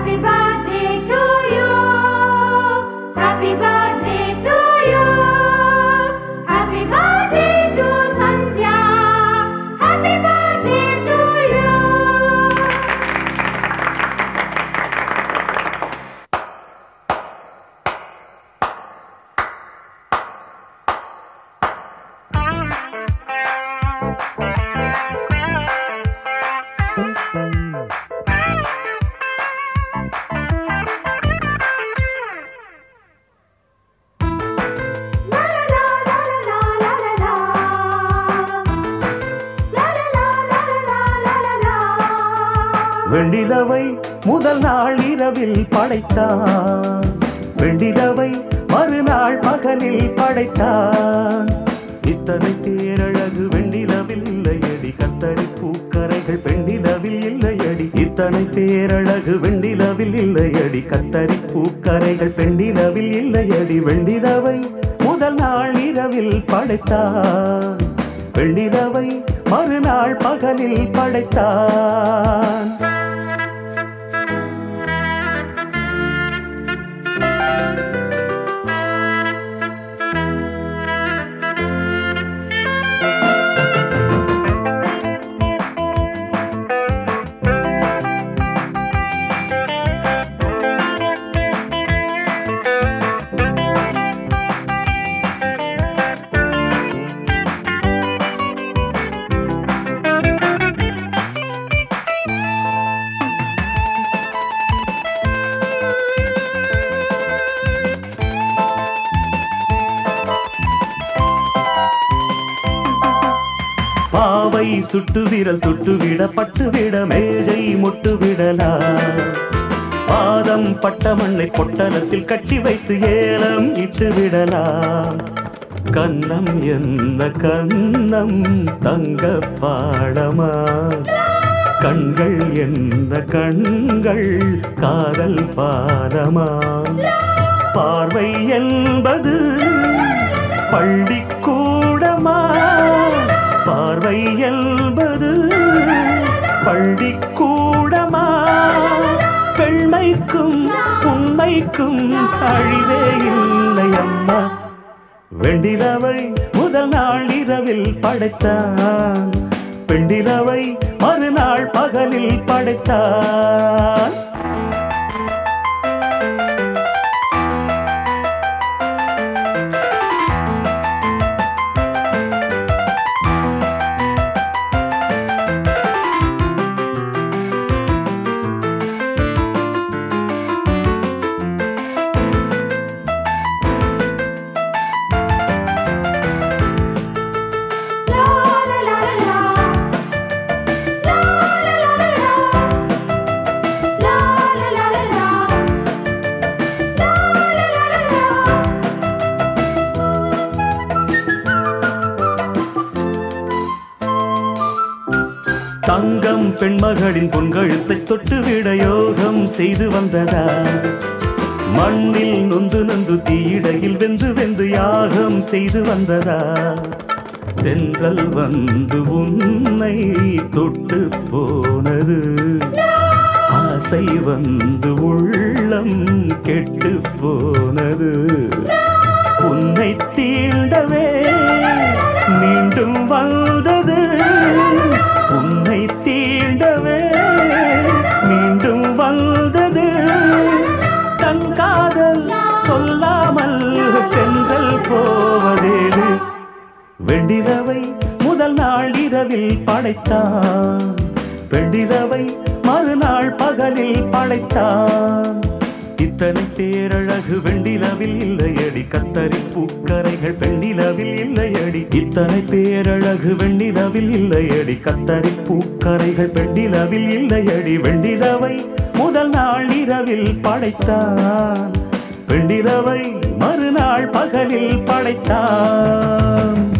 Happy birthday to you. Happy birthday to you. Happy birthday to Sandhya. Happy birthday to you. La la la la la la la la la. La la la la la la la la. வெண்டிலவை முதல் நாள் இரவில் படைத்தான் வெண்டிலவை மறுநாள் பகலில் படைத்தான் இத்தனை பேரழகு வெண்டிலவில் இல்லையடி கத்தரி பூக்கரைகள் பெண்டிலவில் இல்லையடி இத்தனை பேரழகு வெண்டிலவில் இல்லையடி கத்தரி பூக்கரைகள் பெண்டிலவில் இல்லையடி வெண்டிலவை முதல் நாள் இரவில் படைத்தான் வெள்ளிரவை மறுநாள் பகலில் படைத்தான் பாவை சுட்டு விரல் தொட்டு விட பட்டு விட மேஜை முட்டு விடலாம் பாதம் பட்ட மண்ணை பொட்டலத்தில் கட்டி வைத்து ஏலம் இட்டு விடலாம் கண்ணம் என்ன கண்ணம் தங்க பாடமா கண்கள் என்ன கண்கள் காதல் பாரமா பார்வை என்பது பள்ளிக்கூடமா பார்வை என்பது பள்ளிக்கூடமா பெண்மைக்கும் உண்மைக்கும் அழிவே இல்லை அம்மா வெண்டிலவை முதல் நாள் இரவில் படைத்தான் பெண்டிலவை மறுநாள் பகலில் படைத்தான் La la la la la. La la la la la. La la la la la. La la la la la. தங்கம் பெண்மகளின் பொன்கழுத்தை தொட்டுவிட யோகம் செய்து வந்ததா மண்ணில் நொந்து நொந்து தீயிடையில் வெந்து வெந்து யாகம் செய்து வந்ததா தென்றல் வந்து உன்னை தொட்டு போனது ஆசை வந்து உள்ளம் கெட்டு போனது உன்னை தீண்டவே மீண்டும் வந்தது உன்னை தீண்டவே மீண்டும் வந்தது தன் காதல் சொல்லாமல் தென்றல் போவதேது வெண்டிரவை முதல் நாள் இரவில் படைத்தான் வெண்டிரவை மறுநாள் பகலில் படைத்தான் இத்தனை பேரழகு வெண்டிலவில் இல்லையடி கத்தரி பூக்கரைகள் பெண்டிலவில் இல்லையடி இத்தனை பேரழகு வெண்டிலவில் இல்லையடி கத்தரி பூக்கரைகள் பெண்டிலவில் இல்லையடி வெண்டிலவை முதல் நாள் இரவில் படைத்தான் வெண்டிலவை மறுநாள் பகலில் படைத்தான்